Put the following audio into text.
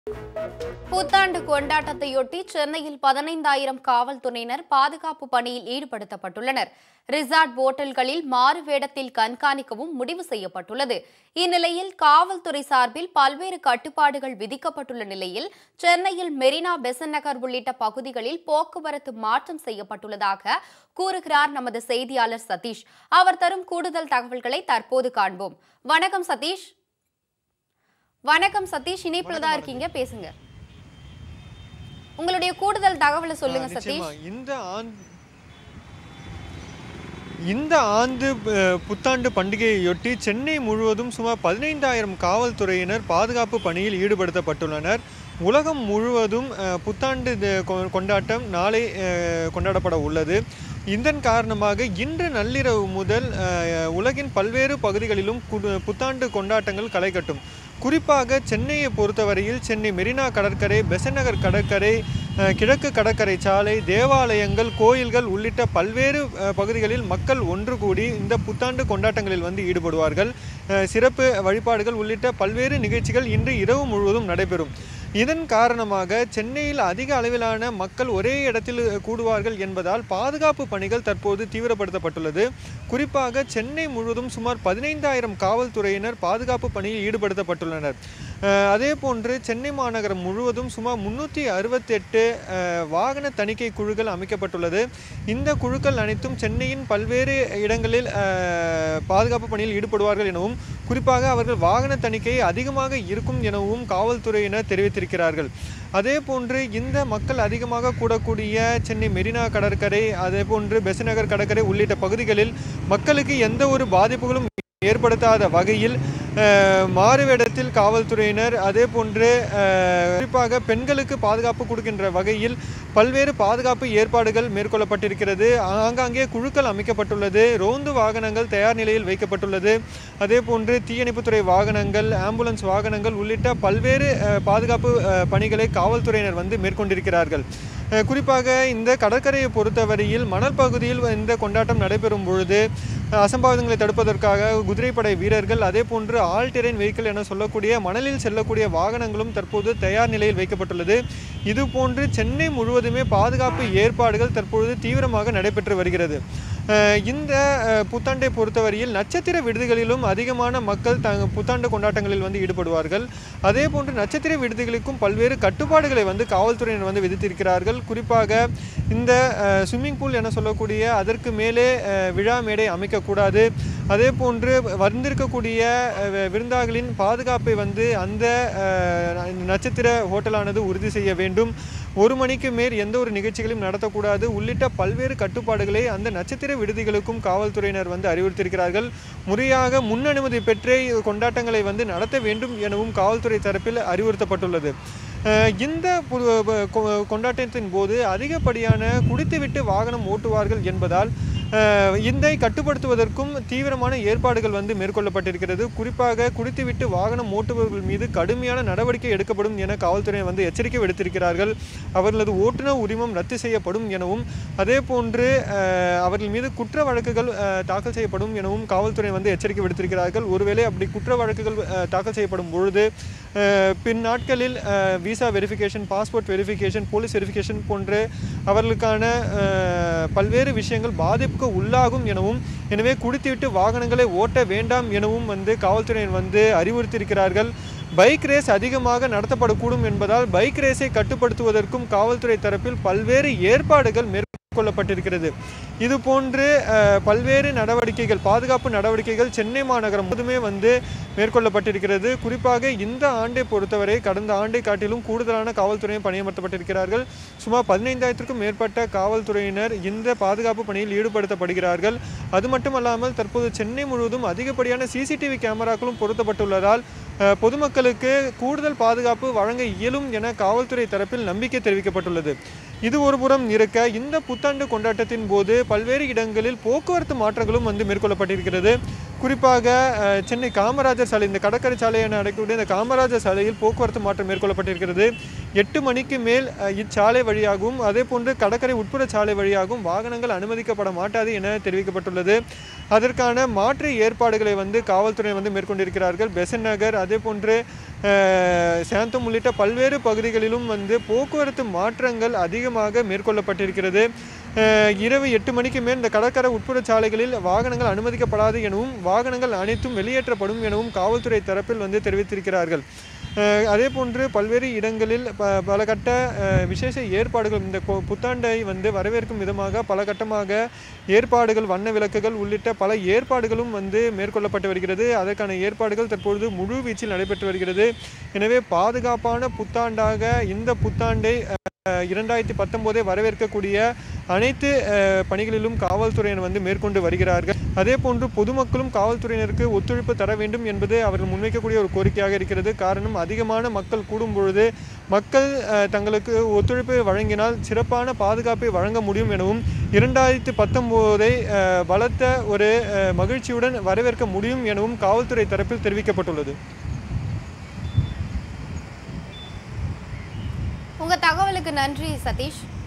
புத்தாண்டு கொண்டாட்டத்தையொட்டி சென்னையில் பதினைந்தாயிரம் காவல்துறையினர் பாதுகாப்பு பணியில் ஈடுபடுத்தப்பட்டுள்ளனர் ரிசார்ட் ஓட்டல்களில் மாறு வேடத்தில் கண்காணிக்கவும் முடிவு செய்யப்பட்டுள்ளது இந்நிலையில் காவல்துறை சார்பில் பல்வேறு கட்டுப்பாடுகள் விதிக்கப்பட்டுள்ள நிலையில் சென்னையில் மெரினா பெசன் நகர் உள்ளிட்ட பகுதிகளில் போக்குவரத்து மாற்றம் செய்யப்பட்டுள்ளதாக கூறுகிறார் நமது செய்தியாளர் சதீஷ் அவர் தரும் கூடுதல் தகவல்களை தற்போது காண்போம் வணக்கம் சதீஷ் வணக்கம் சதீஷ் இணைப்புல தான் இருக்கீங்க பேசுங்க உங்களுடைய கூடுதல் தகவலை சொல்லுங்க ஆ, சதீஷ் நிச்சயமா. இந்த ஆண்டு இந்த ஆண்டு அஹ், புத்தாண்டு பண்டிகையொட்டி சென்னை முழுவதும் சுமார் பதினைந்தாயிரம் காவல்துறையினர் பாதுகாப்பு பணியில் ஈடுபடுத்தப்பட்டுள்ளனர் உலகம் முழுவதும் அஹ், புத்தாண்டு தி- கொ- கொண்டாட்டம் நாளை அஹ், கொண்டாடப்பட உள்ளது இதன் காரணமாக இன்று நள்ளிரவு முதல் அஹ், உலகின் பல்வேறு பகுதிகளிலும் குடு- புத்தாண்டு கொண்டாட்டங்கள் களை கட்டும் குறிப்பாக சென்னையை பொறுத்தவரையில் சென்னை மெரினா கடற்கரை பெசநகர் கடற்கரை அஹ், கிழக்கு கடற்கரை சாலை தேவாலயங்கள் கோயில்கள் உள்ளிட்ட பல்வேறு அஹ், பகுதிகளில் மக்கள் ஒன்று கூடி இந்த புத்தாண்டு கொண்டாட்டங்களில் வந்து ஈடுபடுவார்கள் அஹ், சிறப்பு வழிபாடுகள் உள்ளிட்ட பல்வேறு நிகழ்ச்சிகள் இன்று இரவு முழுவதும் நடைபெறும் இதன் காரணமாக சென்னையில் அதிக அளவிலான மக்கள் ஒரே இடத்தில் கூடுவார்கள் என்பதால் பாதுகாப்பு பணிகள் தற்போது தீவிரப்படுத்தப்பட்டுள்ளது குறிப்பாக சென்னை முழுவதும் சுமார் பதினைந்தாயிரம் காவல்துறையினர் பாதுகாப்பு பணியில் ஈடுபடுத்தப்பட்டுள்ளனர் அஹ், அதே போன்று சென்னை மாநகரம் முழுவதும் சுமார் முன்னூற்றி அறுபத்தெட்டு வாகன தணிக்கை குழுக்கள் அமைக்கப்பட்டுள்ளது இந்த குழுக்கள் அனைத்தும் சென்னையின் பல்வேறு இடங்களில் அஹ், பாதுகாப்பு பணியில் ஈடுபடுவார்கள் எனவும் குறிப்பாக அவர்கள் வாகன தணிக்கை அதிகமாக இருக்கும் எனவும் காவல்துறையினர் தெரிவித்திருக்கிறார்கள் அதே போன்று இந்த மக்கள் அதிகமாக கூடக்கூடிய சென்னை மெரினா கடற்கரை அதே போன்று பெசநகர் கடற்கரை உள்ளிட்ட பகுதிகளில் மக்களுக்கு எந்த ஒரு பாதிப்புகளும் ஏற்படுத்தாத வகையில் அஹ், மாறுவேடத்தில் காவல்துறையினர் அதே போன்று அஹ், குறிப்பாக பெண்களுக்கு பாதுகாப்பு கொடுக்கின்ற வகையில் பல்வேறு பாதுகாப்பு ஏற்பாடுகள் மேற்கொள்ளப்பட்டிருக்கிறது ஆங்காங்கே குழுக்கள் அமைக்கப்பட்டுள்ளது ரோந்து வாகனங்கள் தயார் நிலையில் வைக்கப்பட்டுள்ளது அதே போன்று தீயணைப்புத்துறை வாகனங்கள் ஆம்புலன்ஸ் வாகனங்கள் உள்ளிட்ட பல்வேறு அஹ், பாதுகாப்பு அஹ், பணிகளை காவல்துறையினர் வந்து மேற்கொண்டிருக்கிறார்கள் அஹ், குறிப்பாக இந்த கடற்கரையை பொறுத்தவரையில் மணல் பகுதியில் இந்த கொண்டாட்டம் நடைபெறும் பொழுது அஹ், அசம்பாவிதங்களை தடுப்பதற்காக குதிரைப்படை வீரர்கள் அதே போன்று ஆல் டெரைன் வெஹிக்கிள் என சொல்லக்கூடிய மணலில் செல்லக்கூடிய வாகனங்களும் தற்போது தயார் நிலையில் வைக்கப்பட்டுள்ளது இது போன்று சென்னை முழுவதுமே பாதுகாப்பு ஏற்பாடுகள் தற்பொழுது தீவிரமாக நடைபெற்று வருகிறது அஹ், இந்த அஹ், புத்தாண்டை பொறுத்தவரையில் நட்சத்திர விடுதிகளிலும் அதிகமான மக்கள் த புத்தாண்டு கொண்டாட்டங்களில் வந்து ஈடுபடுவார்கள் அதே போன்று நட்சத்திர விடுதிகளுக்கும் பல்வேறு கட்டுப்பாடுகளை வந்து காவல்துறையினர் வந்து விதித்திருக்கிறார்கள் குறிப்பாக இந்த ஸ்விம்மிங் பூல் என சொல்லக்கூடிய அதற்கு மேலே அஹ், விழா மேடை அமைக்கக்கூடாது அதே போன்று வந்திருக்கக்கூடிய அஹ், விருந்தாளிகளின் பாதுகாப்பை வந்து அந்த அஹ், நட்சத்திர ஹோட்டலானது உறுதி செய்ய வேண்டும் ஒரு மணிக்கு மேல் எந்த ஒரு நிகழ்ச்சிகளையும் நடத்தக்கூடாது உள்ளிட்ட பல்வேறு கட்டுப்பாடுகளை அந்த நட்சத்திர விடுதிகளுக்கும் காவல்துறையினர் வந்து அறிவுறுத்தியிருக்கிறார்கள் முறையாக முன் அனுமதி பெற்றே கொண்டாட்டங்களை வந்து நடத்த வேண்டும் எனவும் காவல்துறை தரப்பில் அறிவுறுத்தப்பட்டுள்ளது அஹ் இந்த பு- ப- கொ- கொண்டாட்டத்தின் போது அதிகப்படியான குடித்துவிட்டு வாகனம் ஓட்டுவார்கள் என்பதால் அஹ் இதை கட்டுப்படுத்துவதற்கும் தீவிரமான ஏற்பாடுகள் வந்து மேற்கொள்ளப்பட்டிருக்கிறது குறிப்பாக குடித்துவிட்டு வாகனம் ஓட்டுபவர்கள் மீது கடுமையான நடவடிக்கை எடுக்கப்படும் என காவல்துறை வந்து எச்சரிக்கை விடுத்திருக்கிறார்கள் அவர்களது ஓட்டுநர் உரிமம் ரத்து செய்யப்படும் எனவும் அதே போன்று அஹ், அவர்கள் மீது குற்ற வழக்குகள் அஹ், தாக்கல் செய்யப்படும் எனவும் காவல்துறை வந்து எச்சரிக்கை விடுத்திருக்கிறார்கள் ஒருவேளை அப்படி குற்ற வழக்குகள் அஹ், தாக்கல் செய்யப்படும் பொழுது அஹ், பின் நாட்களில் visa verification passport verification police verification போன்ற அவர்களுக்கான அஹ், பல்வேறு விஷயங்கள் பாதிப்புக்கு உள்ளாகும் எனவும் எனவே குடித்துவிட்டு வாகனங்களை ஓட்ட வேண்டாம் எனவும் வந்து காவல்துறையினர் வந்து அறிவுறுத்தியிருக்கிறார்கள் பைக் ரேஸ் அதிகமாக நடத்தப்படக்கூடும் என்பதால் பைக் ரேஸை கட்டுப்படுத்துவதற்கும் காவல்துறை தரப்பில் பல்வேறு ஏற்பாடுகள் மேற்கொள்ளப்பட்டிருக்கிறது இது போன்று அஹ், பல்வேறு நடவடிக்கைகள் பாதுகாப்பு நடவடிக்கைகள் சென்னை மாநகரம் முழுதுமே வந்து மேற்கொள்ளப்பட்டிருக்கிறது குறிப்பாக இந்த ஆண்டை பொறுத்தவரை கடந்த ஆண்டை காட்டிலும் கூடுதலான காவல்துறையை பணியமர்த்தப்பட்டிருக்கிறார்கள் சுமார் பதினைந்தாயிரத்திற்கும் மேற்பட்ட காவல்துறையினர் இந்த பாதுகாப்பு பணியில் ஈடுபடுத்தப்படுகிறார்கள் அது மட்டுமல்லாமல் தற்போது சென்னை முழுவதும் அதிகப்படியான சிசிடிவி கேமராக்களும் பொருத்தப்பட்டுள்ளதால் அஹ், பொதுமக்களுக்கு கூடுதல் பாதுகாப்பு வழங்க இயலும் என காவல்துறை தரப்பில் நம்பிக்கை தெரிவிக்கப்பட்டுள்ளது இது ஒருபுறம் இருக்க இந்த புத்தாண்டு கொண்டாட்டத்தின் போது பல்வேறு இடங்களில் போக்குவரத்து மாற்றங்களும் வந்து மேற்கொள்ளப்பட்டிருக்கிறது குறிப்பாக அஹ், சென்னை காமராஜர் சாலை இந்த கடற்கரை சாலை என அழைக்கக்கூடிய இந்த காமராஜர் சாலையில் போக்குவரத்து மாற்றம் மேற்கொள்ளப்பட்டிருக்கிறது எட்டு மணிக்கு மேல் அஹ், இச்சாலை வழியாகவும் அதே போன்று கடற்கரை உட்புற சாலை வழியாகவும் வாகனங்கள் அனுமதிக்கப்பட மாட்டாது என தெரிவிக்கப்பட்டுள்ளது அதற்கான மாற்று ஏற்பாடுகளை வந்து காவல்துறை வந்து மேற்கொண்டிருக்கிறார்கள் பெசன் நகர் அதே போன்று அஹ், சாந்தம் உள்ளிட்ட பல்வேறு பகுதிகளிலும் வந்து போக்குவரத்து மாற்றங்கள் அதிகமாக மேற்கொள்ளப்பட்டிருக்கிறது அஹ், இரவு எட்டு மணிக்கு மேல் இந்த கடற்கரை உட்புற சாலைகளில் வாகனங்கள் அனுமதிக்கப்படாது எனவும் வாகனங்கள் அனைத்தும் வெளியேற்றப்படும் எனவும் காவல்துறை தரப்பில் வந்து தெரிவித்திருக்கிறார்கள் அஹ், அதே போன்று பல்வேறு இடங்களில் ப பல கட்ட அஹ், விசேஷ ஏற்பாடுகள் இந்த கொ- புத்தாண்டை வந்து வரவேற்கும் விதமாக பல கட்டமாக ஏற்பாடுகள் வண்ண விளக்குகள் உள்ளிட்ட பல ஏற்பாடுகளும் வந்து மேற்கொள்ளப்பட்டு வருகிறது அதற்கான ஏற்பாடுகள் தற்பொழுது முழு வீச்சில் நடைபெற்று வருகிறது எனவே பாதுகாப்பான புத்தாண்டாக இந்த புத்தாண்டை அஹ், இரண்டாயிரத்தி பத்தொம்போதை வரவேற்கக்கூடிய அனைத்து அஹ், பணிகளிலும் காவல்துறையினர் வந்து மேற்கொண்டு வருகிறார்கள் அதே போன்று பொதுமக்களும் காவல்துறையினருக்கு ஒத்துழைப்பு தர வேண்டும் என்பது அவர்கள் முன்வைக்கக்கூடிய ஒரு கோரிக்கையாக இருக்கிறது காரணம் அதிகமான மக்கள் கூடும் பொழுது மக்கள் அஹ், தங்களுக்கு ஒத்துழைப்பை வழங்கினால் சிறப்பான பாதுகாப்பை வழங்க முடியும் எனவும் இரண்டாயிரத்தி பத்தொம்போதை பலத்த ஒரு அஹ், மகிழ்ச்சியுடன் வரவேற்க முடியும் எனவும் காவல்துறை தரப்பில் தெரிவிக்கப்பட்டுள்ளது உங்க தகவலுக்கு நன்றி சதீஷ்